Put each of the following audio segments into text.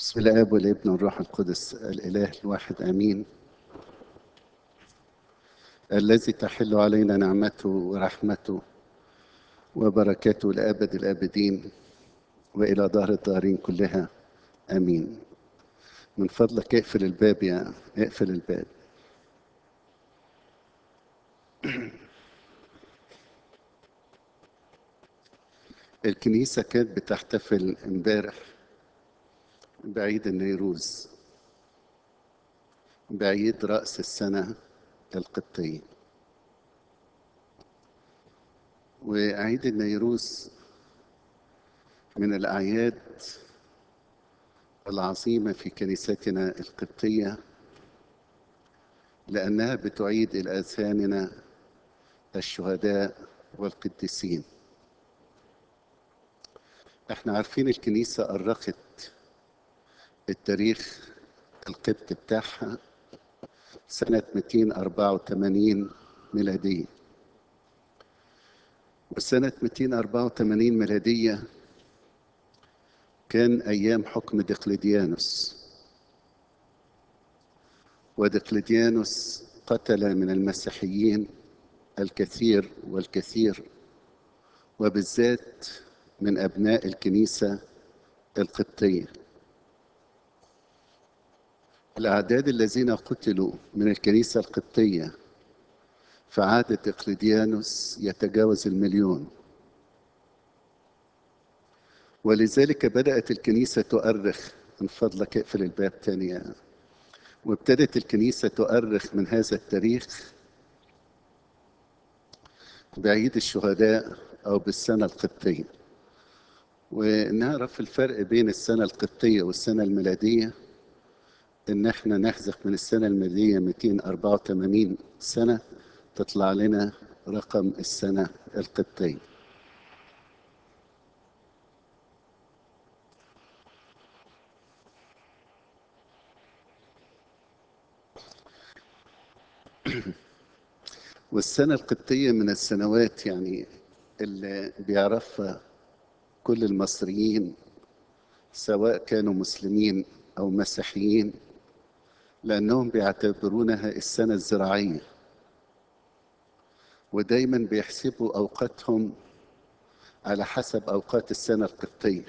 بسم الاب والابن والروح القدس الاله الواحد امين الذي تحل علينا نعمته ورحمته وبركاته لابد الابدين والى دار الدارين كلها امين من فضلك اقفل الباب يا اقفل الباب الكنيسة كانت بتحتفل امبارح بعيد النيروز بعيد رأس السنة القبطية وعيد النيروز من الأعياد العظيمة في كنيستنا القبطية لأنها بتعيد إلى أذهاننا الشهداء والقديسين احنا عارفين الكنيسة أرخت التاريخ القبط بتاعها سنة 284 ميلادية وسنة 284 ميلادية كان أيام حكم دقلديانوس ودقلديانوس قتل من المسيحيين الكثير والكثير وبالذات من أبناء الكنيسة القبطية الأعداد الذين قتلوا من الكنيسة القبطية في عهد دقلديانوس يتجاوز المليون ولذلك بدأت الكنيسة تؤرخ من فضلك اقفل الباب تاني وابتدت الكنيسة تؤرخ من هذا التاريخ بعيد الشهداء أو بالسنة القبطية ونعرف الفرق بين السنة القبطية والسنة الميلادية إن إحنا نحذف من السنة الميلادية 284 سنة تطلع لنا رقم السنة القبطية والسنة القبطية من السنوات يعني اللي بيعرفها كل المصريين سواء كانوا مسلمين أو مسيحيين لأنهم بيعتبرونها السنة الزراعية ودايما بيحسبوا أوقاتهم على حسب أوقات السنة القبطية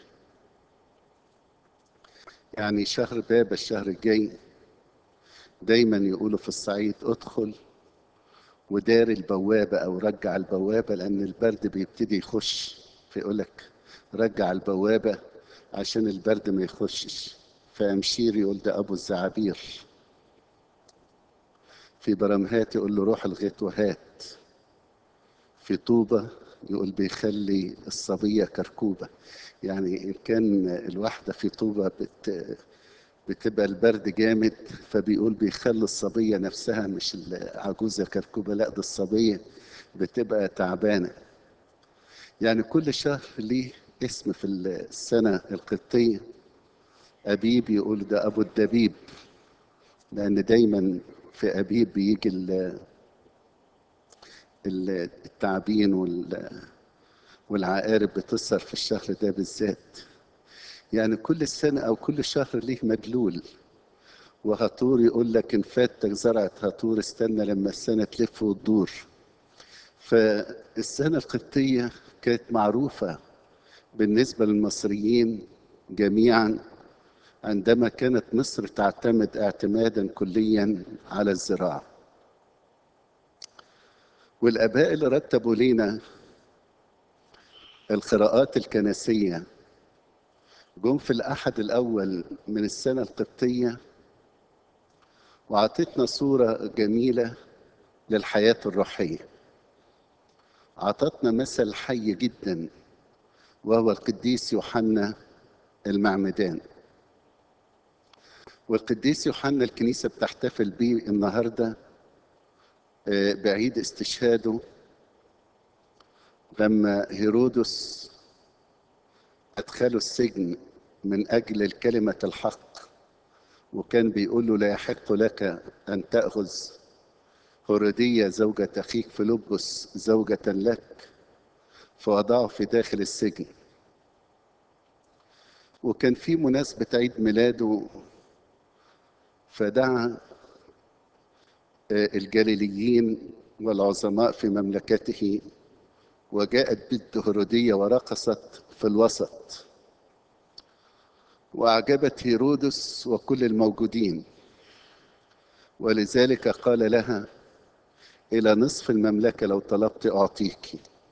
يعني شهر باب الشهر الجاي دايما يقولوا في الصعيد ادخل ودار البوابة أو رجع البوابة لأن البرد بيبتدي يخش فيقول لك رجع البوابة عشان البرد ما يخشش فأمشير يقول ده أبو الزعابير في برمهات يقول له روح الغيط وهات في طوبة يقول بيخلي الصبية كركوبة يعني إن كان الواحدة في طوبة بت بتبقى البرد جامد فبيقول بيخلي الصبية نفسها مش العجوزة كركوبة لا ده الصبية بتبقى تعبانة يعني كل شهر ليه اسم في السنة القبطية أبيب يقول ده أبو الدبيب لأن دايما في أبيب بيجي التعبين والعقارب بتظهر في الشهر ده بالذات يعني كل سنة أو كل شهر ليه مدلول وهطور يقول لك إن فاتك زرعة هطور استنى لما السنة تلف وتدور فالسنة القبطية كانت معروفة بالنسبة للمصريين جميعا عندما كانت مصر تعتمد اعتمادا كليا على الزراعة والآباء اللي رتبوا لنا القراءات الكنسية جم في الأحد الأول من السنة القبطية وعطتنا صورة جميلة للحياة الروحية عطتنا مثل حي جدا وهو القديس يوحنا المعمدان والقديس يوحنا الكنيسة بتحتفل به النهاردة بعيد استشهاده لما هيرودس أدخله السجن من أجل الكلمة الحق وكان بيقول له لا يحق لك أن تأخذ هرودية زوجة أخيك فيلبس زوجة لك فوضعه في داخل السجن وكان في مناسبة عيد ميلاده فدعا الجليليين والعظماء في مملكته وجاءت بنت هرودية ورقصت في الوسط وأعجبت هيرودس وكل الموجودين ولذلك قال لها إلى نصف المملكة لو طلبت أعطيك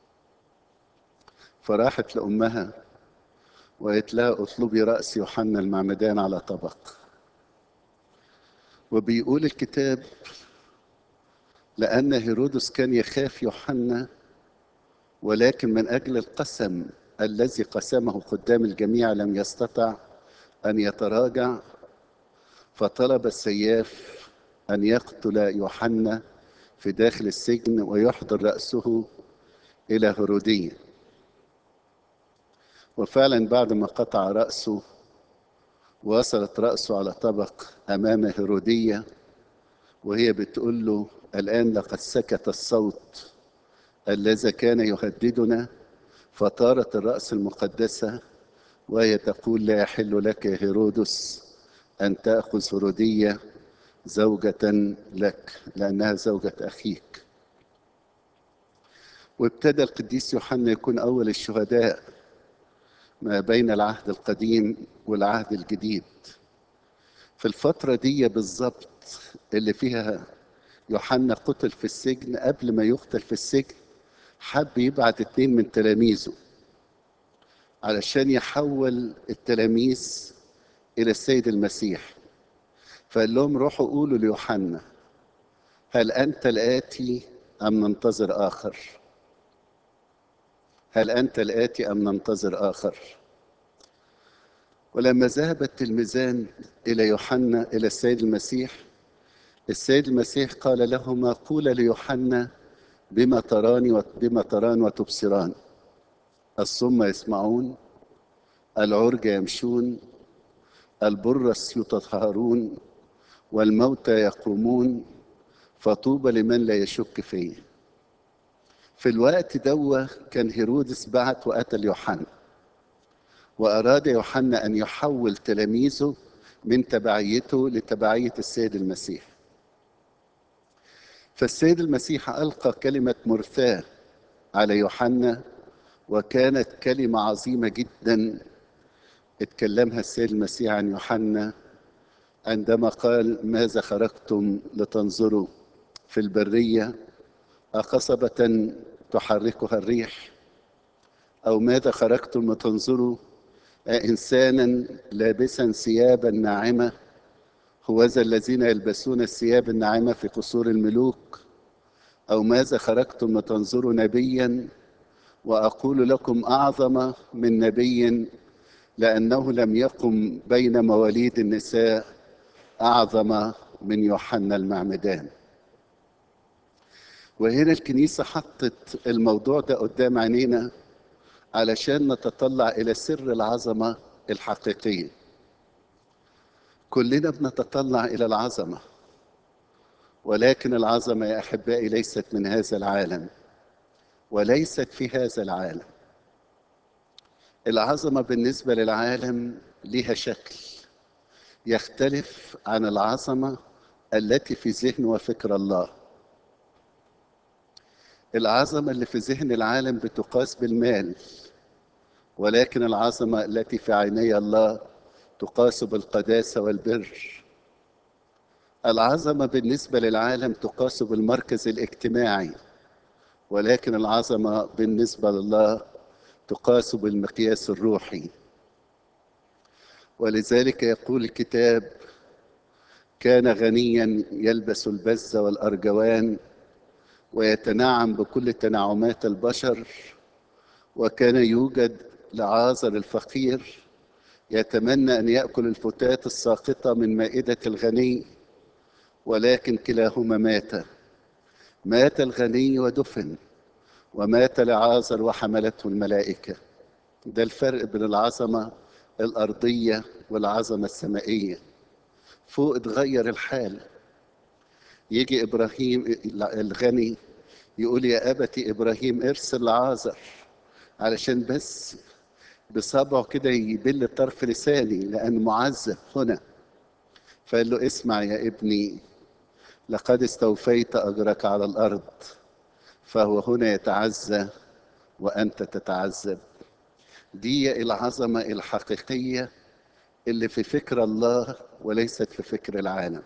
فراحت لأمها وقالت لها اطلبي رأس يوحنا المعمدان على طبق وبيقول الكتاب لأن هيرودس كان يخاف يوحنا ولكن من أجل القسم الذي قسمه قدام الجميع لم يستطع أن يتراجع فطلب السياف أن يقتل يوحنا في داخل السجن ويحضر رأسه إلى هرودية وفعلا بعد ما قطع رأسه وصلت رأسه على طبق أمام هرودية وهي بتقول له الآن لقد سكت الصوت الذي كان يهددنا فطارت الرأس المقدسة وهي تقول لا يحل لك يا هيرودس أن تأخذ هرودية زوجة لك لأنها زوجة أخيك وابتدى القديس يوحنا يكون أول الشهداء ما بين العهد القديم والعهد الجديد في الفترة دي بالظبط اللي فيها يوحنا قتل في السجن قبل ما يقتل في السجن حب يبعت اتنين من تلاميذه علشان يحول التلاميذ إلى السيد المسيح فقال لهم روحوا قولوا ليوحنا هل أنت الآتي أم ننتظر آخر هل أنت الآتي أم ننتظر آخر ولما ذهب التلميذان إلى يوحنا إلى السيد المسيح السيد المسيح قال لهما قول ليوحنا بما تراني وبما تران وتبصران الصم يسمعون العرج يمشون البرص يتطهرون والموتى يقومون فطوبى لمن لا يشك فيه في الوقت دوا كان هيرودس بعت وقتل يوحنا وأراد يوحنا أن يحول تلاميذه من تبعيته لتبعية السيد المسيح فالسيد المسيح ألقى كلمة مرثاة على يوحنا وكانت كلمة عظيمة جدا اتكلمها السيد المسيح عن يوحنا عندما قال ماذا خرجتم لتنظروا في البرية أقصبة تحركها الريح أو ماذا خرجتم لتنظروا إنسانا لابسا ثيابا ناعمة هوذا الذين يلبسون الثياب الناعمة في قصور الملوك أو ماذا خرجتم لتنظروا نبيا وأقول لكم أعظم من نبي لأنه لم يقم بين مواليد النساء أعظم من يوحنا المعمدان وهنا الكنيسة حطت الموضوع ده قدام عينينا علشان نتطلع إلى سر العظمة الحقيقية كلنا بنتطلع إلى العظمة ولكن العظمة يا أحبائي ليست من هذا العالم وليست في هذا العالم العظمة بالنسبة للعالم لها شكل يختلف عن العظمة التي في ذهن وفكر الله العظمة اللي في ذهن العالم بتقاس بالمال ولكن العظمة التي في عيني الله تقاس بالقداسة والبر العظمة بالنسبة للعالم تقاس بالمركز الاجتماعي ولكن العظمة بالنسبة لله تقاس بالمقياس الروحي ولذلك يقول الكتاب كان غنيا يلبس البز والأرجوان ويتنعم بكل تنعمات البشر وكان يوجد لعازر الفقير يتمنى أن يأكل الفتات الساقطة من مائدة الغني ولكن كلاهما مات مات الغني ودفن ومات لعازر وحملته الملائكة ده الفرق بين العظمة الأرضية والعظمة السمائية فوق اتغير الحال يجي إبراهيم الغني يقول يا أبتي إبراهيم ارسل لعازر علشان بس بصبعه كده يبل طرف لساني لأن معذب هنا فقال له اسمع يا ابني لقد استوفيت أجرك على الأرض فهو هنا يتعزى وأنت تتعذب دي العظمة الحقيقية اللي في فكر الله وليست في فكر العالم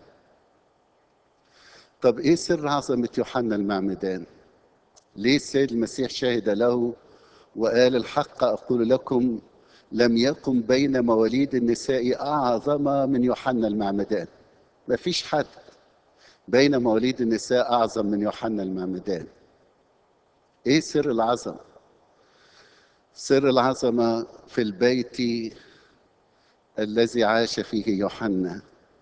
طب ايه سر عظمة يوحنا المعمدان ليه السيد المسيح شهد له وقال الحق أقول لكم لم يكن بين مواليد النساء أعظم من يوحنا المعمدان ما فيش حد بين مواليد النساء أعظم من يوحنا المعمدان إيه سر العظمة سر العظمة في البيت الذي عاش فيه يوحنا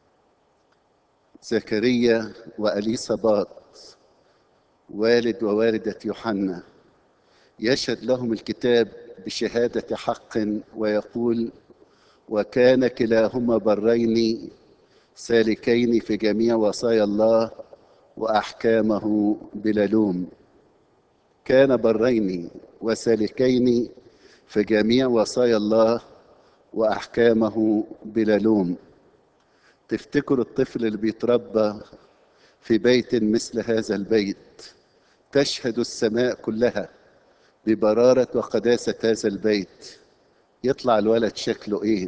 زكريا وأليصابات والد ووالدة يوحنا يشهد لهم الكتاب بشهادة حق ويقول وكان كلاهما برين سالكين في جميع وصايا الله وأحكامه بلا لوم كان برين وسالكين في جميع وصايا الله وأحكامه بلا لوم تفتكروا الطفل اللي بيتربى في بيت مثل هذا البيت تشهد السماء كلها ببرارة وقداسة هذا البيت يطلع الولد شكله ايه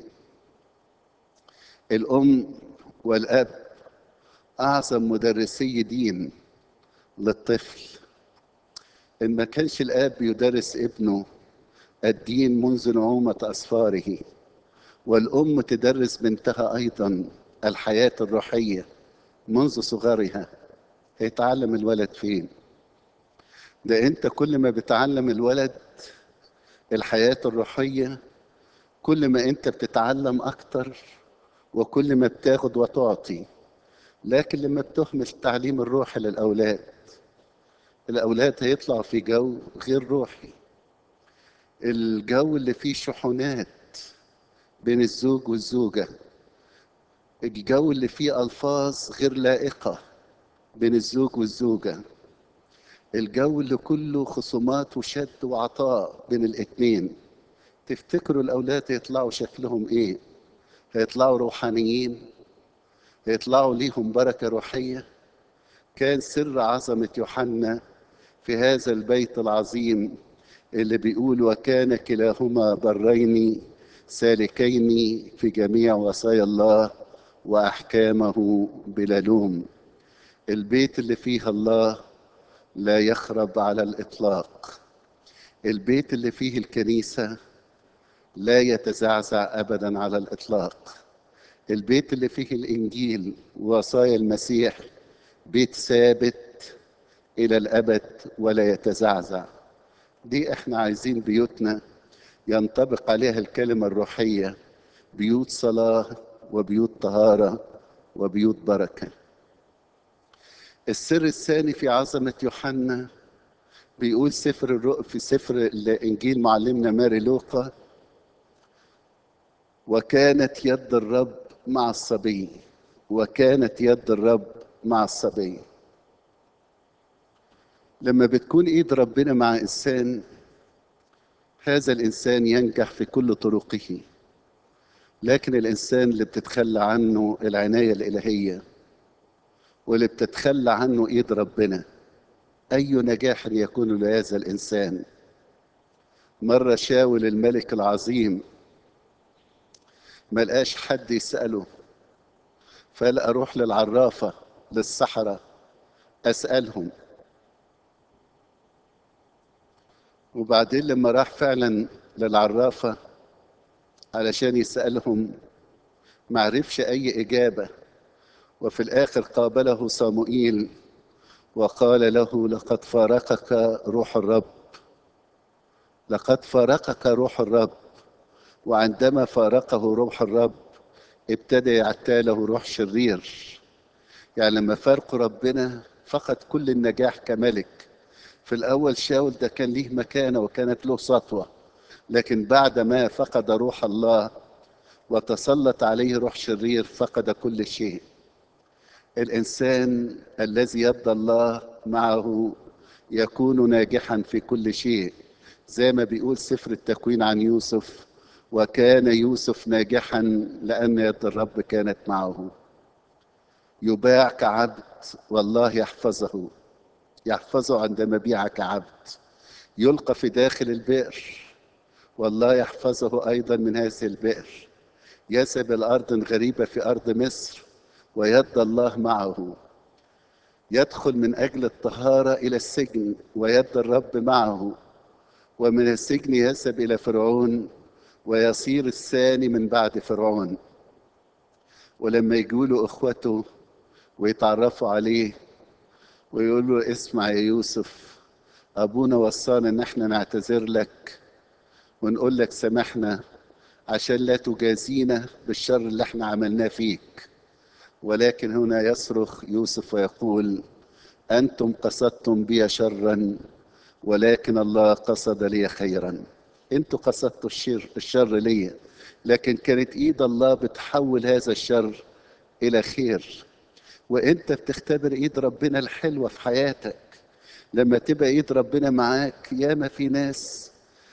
الام والاب اعظم مدرسي دين للطفل ان ما كانش الاب يدرس ابنه الدين منذ نعومة اصفاره والام تدرس بنتها ايضا الحياة الروحية منذ صغرها هيتعلم الولد فين ده انت كل ما بتعلم الولد الحياة الروحية كل ما انت بتتعلم اكتر وكل ما بتاخد وتعطي لكن لما بتهمل تعليم الروح للاولاد الاولاد هيطلعوا في جو غير روحي الجو اللي فيه شحنات بين الزوج والزوجة الجو اللي فيه ألفاظ غير لائقة بين الزوج والزوجة الجو اللي كله خصومات وشد وعطاء بين الاتنين تفتكروا الأولاد هيطلعوا شكلهم إيه؟ هيطلعوا روحانيين هيطلعوا ليهم بركة روحية كان سر عظمة يوحنا في هذا البيت العظيم اللي بيقول وكان كلاهما برين سالكين في جميع وصايا الله واحكامه بلا لوم البيت اللي فيه الله لا يخرب على الاطلاق البيت اللي فيه الكنيسه لا يتزعزع ابدا على الاطلاق البيت اللي فيه الانجيل ووصايا المسيح بيت ثابت الى الابد ولا يتزعزع دي احنا عايزين بيوتنا ينطبق عليها الكلمه الروحيه بيوت صلاه وبيوت طهاره وبيوت بركه السر الثاني في عظمه يوحنا بيقول سفر الرؤ في سفر الانجيل معلمنا ماري لوقا وكانت يد الرب مع الصبي وكانت يد الرب مع الصبي لما بتكون ايد ربنا مع انسان هذا الانسان ينجح في كل طرقه لكن الانسان اللي بتتخلى عنه العنايه الالهيه واللي بتتخلى عنه ايد ربنا اي نجاح يكون لهذا الانسان مره شاول الملك العظيم ما لقاش حد يساله فقال اروح للعرافه للصحراء اسالهم وبعدين لما راح فعلا للعرافة علشان يسألهم معرفش أي إجابة وفي الآخر قابله صموئيل وقال له لقد فارقك روح الرب لقد فارقك روح الرب وعندما فارقه روح الرب ابتدى يعتاله روح شرير يعني لما فارقوا ربنا فقد كل النجاح كملك في الأول شاول ده كان ليه مكانة وكانت له سطوة لكن بعد ما فقد روح الله وتسلط عليه روح شرير فقد كل شيء الإنسان الذي يد الله معه يكون ناجحا في كل شيء زي ما بيقول سفر التكوين عن يوسف وكان يوسف ناجحا لأن يد الرب كانت معه يباع كعبد والله يحفظه يحفظه عند مبيع كعبد يلقى في داخل البئر والله يحفظه أيضا من هذه البئر يسب الأرض غريبة في أرض مصر ويد الله معه يدخل من أجل الطهارة إلى السجن ويد الرب معه ومن السجن يذهب إلى فرعون ويصير الثاني من بعد فرعون ولما يقولوا إخوته ويتعرفوا عليه ويقولوا له اسمع يا يوسف أبونا وصانا إن احنا نعتذر لك ونقول لك سامحنا عشان لا تجازينا بالشر اللي احنا عملناه فيك ولكن هنا يصرخ يوسف ويقول أنتم قصدتم بي شرا ولكن الله قصد لي خيرا انتوا قصدتوا الشر الشر ليا لكن كانت ايد الله بتحول هذا الشر الى خير وانت بتختبر ايد ربنا الحلوه في حياتك لما تبقى ايد ربنا معاك ياما في ناس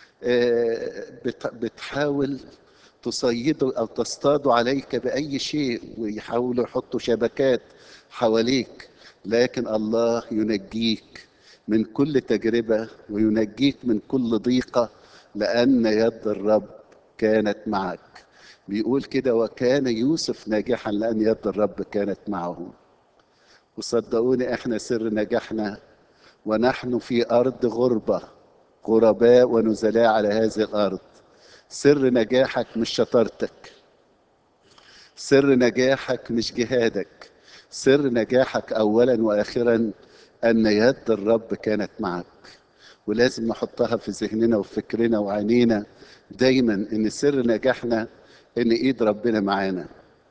بتحاول تصيدوا او تصطادوا عليك باي شيء ويحاولوا يحطوا شبكات حواليك لكن الله ينجيك من كل تجربه وينجيك من كل ضيقه لان يد الرب كانت معك بيقول كده وكان يوسف ناجحا لان يد الرب كانت معه وصدقوني احنا سر نجاحنا ونحن في ارض غربه غرباء ونزلاء على هذه الارض سر نجاحك مش شطارتك سر نجاحك مش جهادك سر نجاحك اولا واخرا ان يد الرب كانت معك ولازم نحطها في ذهننا وفكرنا وعينينا دايما ان سر نجاحنا ان ايد ربنا معانا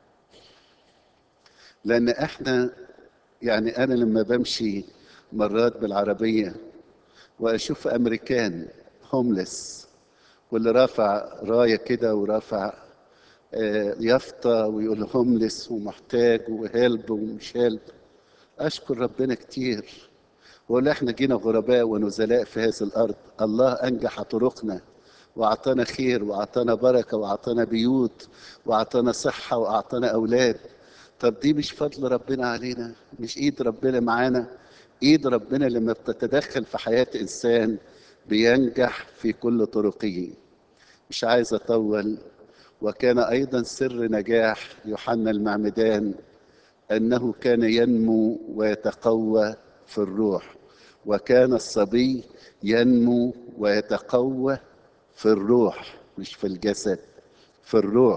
لان احنا يعني انا لما بمشي مرات بالعربيه واشوف امريكان هوملس واللي رافع رايه كده ورافع يافطه ويقول هوملس ومحتاج وهلب ومش هلب اشكر ربنا كتير ولا احنا جينا غرباء ونزلاء في هذه الارض الله انجح طرقنا واعطانا خير واعطانا بركه واعطانا بيوت واعطانا صحه واعطانا اولاد طب دي مش فضل ربنا علينا مش ايد ربنا معانا ايد ربنا لما بتتدخل في حياه انسان بينجح في كل طرقه مش عايز اطول وكان ايضا سر نجاح يوحنا المعمدان انه كان ينمو ويتقوى في الروح وكان الصبي ينمو ويتقوى في الروح مش في الجسد في الروح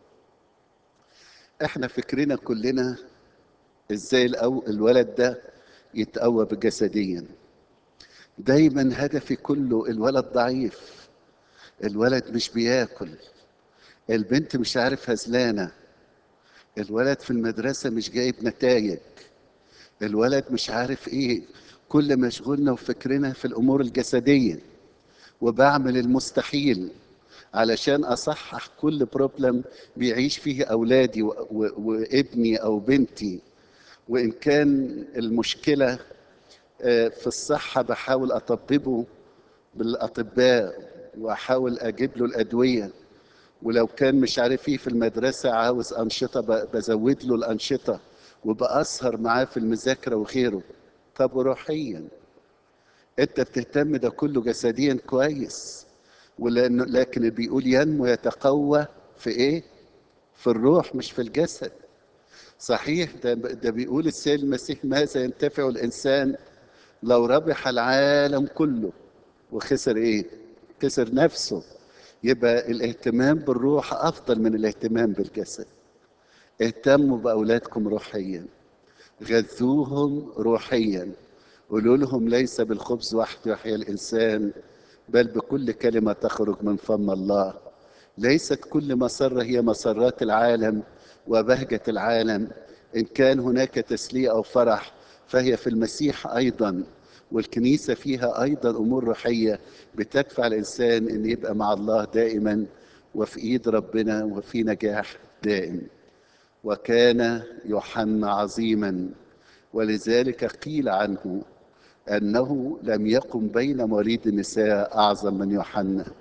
احنا فكرنا كلنا ازاي الأو الولد ده يتقوى جسديا دايما هدفي كله الولد ضعيف الولد مش بياكل البنت مش عارف هزلانة الولد في المدرسة مش جايب نتائج الولد مش عارف ايه كل مشغولنا وفكرنا في الامور الجسديه وبعمل المستحيل علشان اصحح كل بروبلم بيعيش فيه اولادي و- و- وابني او بنتي وان كان المشكله آه، في الصحه بحاول اطببه بالاطباء واحاول اجيب له الادويه ولو كان مش عارف ايه في المدرسه عاوز انشطه ب- بزود له الانشطه وبأسهر معاه في المذاكره وغيره طب روحيا انت بتهتم ده كله جسديا كويس ولانه لكن اللي بيقول ينمو يتقوى في ايه في الروح مش في الجسد صحيح ده ده بيقول السيد المسيح ماذا ينتفع الانسان لو ربح العالم كله وخسر ايه خسر نفسه يبقى الاهتمام بالروح افضل من الاهتمام بالجسد اهتموا باولادكم روحيا غذوهم روحيا قولوا لهم ليس بالخبز وحده يحيا الانسان بل بكل كلمه تخرج من فم الله ليست كل مسره هي مسرات العالم وبهجه العالم ان كان هناك تسليه او فرح فهي في المسيح ايضا والكنيسه فيها ايضا امور روحيه بتدفع الانسان ان يبقى مع الله دائما وفي ايد ربنا وفي نجاح دائم وكان يوحنا عظيما ولذلك قيل عنه انه لم يقم بين مريض النساء اعظم من يوحنا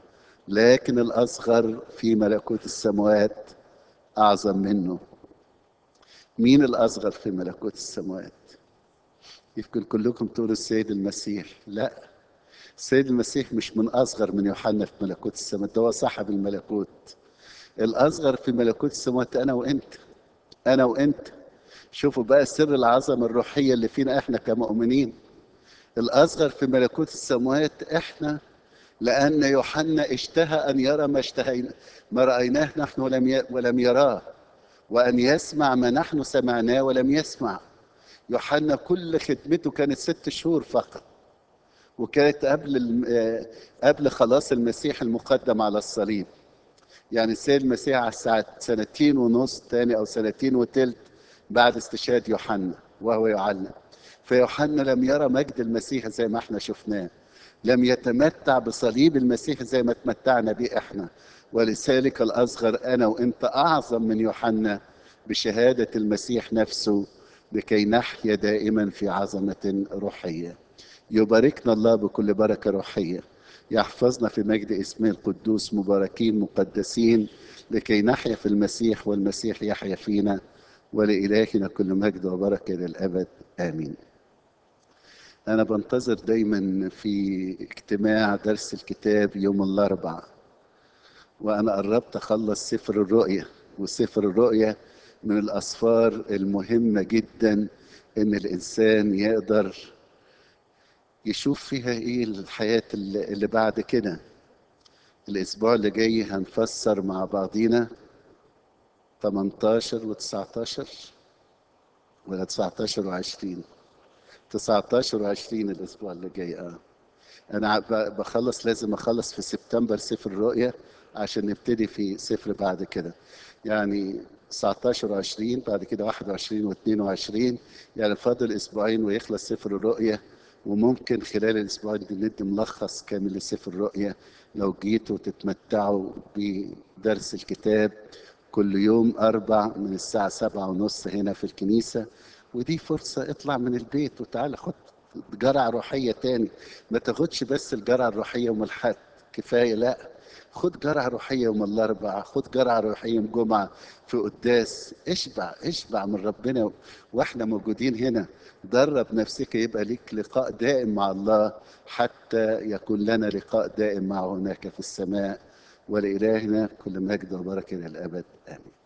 لكن الأصغر في ملكوت السماوات أعظم منه مين الأصغر في ملكوت السماوات يمكن كلكم تقولوا السيد المسيح لا السيد المسيح مش من أصغر من يوحنا في ملكوت السماوات ده هو صاحب الملكوت الأصغر في ملكوت السماوات أنا وأنت أنا وأنت شوفوا بقى سر العظمة الروحية اللي فينا إحنا كمؤمنين الأصغر في ملكوت السماوات إحنا لأن يوحنا اشتهى أن يرى ما اشتهينا ما رأيناه نحن ولم ي... ولم يراه وأن يسمع ما نحن سمعناه ولم يسمع يوحنا كل خدمته كانت ست شهور فقط وكانت قبل الم... قبل خلاص المسيح المقدم على الصليب يعني السيد المسيح على الساعة سنتين ونص تاني أو سنتين وتلت بعد استشهاد يوحنا وهو يعلم فيوحنا لم يرى مجد المسيح زي ما احنا شفناه لم يتمتع بصليب المسيح زي ما تمتعنا به احنا ولذلك الاصغر انا وانت اعظم من يوحنا بشهاده المسيح نفسه لكي نحيا دائما في عظمه روحيه يباركنا الله بكل بركه روحيه يحفظنا في مجد اسمه القدوس مباركين مقدسين لكي نحيا في المسيح والمسيح يحيا فينا ولإلهنا كل مجد وبركة للأبد آمين أنا بنتظر دايما في اجتماع درس الكتاب يوم الأربعاء وأنا قربت أخلص سفر الرؤية وسفر الرؤية من الأسفار المهمة جدا إن الإنسان يقدر يشوف فيها إيه الحياة اللي بعد كده الأسبوع اللي جاي هنفسر مع بعضينا 18 و 19 ولا 19 و 20 19 و 20 الاسبوع اللي جاي اه انا بخلص لازم اخلص في سبتمبر سفر الرؤيا عشان نبتدي في سفر بعد كده يعني 19 و 20 بعد كده 21 و 22 يعني فاضل اسبوعين ويخلص سفر الرؤيا وممكن خلال الاسبوعين دي ندي ملخص كامل لسفر الرؤيا لو جيتوا تتمتعوا بدرس الكتاب كل يوم أربع من الساعة سبعة ونص هنا في الكنيسة ودي فرصة اطلع من البيت وتعالى خد جرعة روحية تاني ما تاخدش بس الجرعة الروحية يوم الحد كفاية لا خد جرعة روحية يوم الأربعاء خد جرعة روحية يوم جمعة في قداس اشبع اشبع من ربنا واحنا موجودين هنا درب نفسك يبقى ليك لقاء دائم مع الله حتى يكون لنا لقاء دائم معه هناك في السماء ولإلهنا كل مجد وبركة للأبد آمين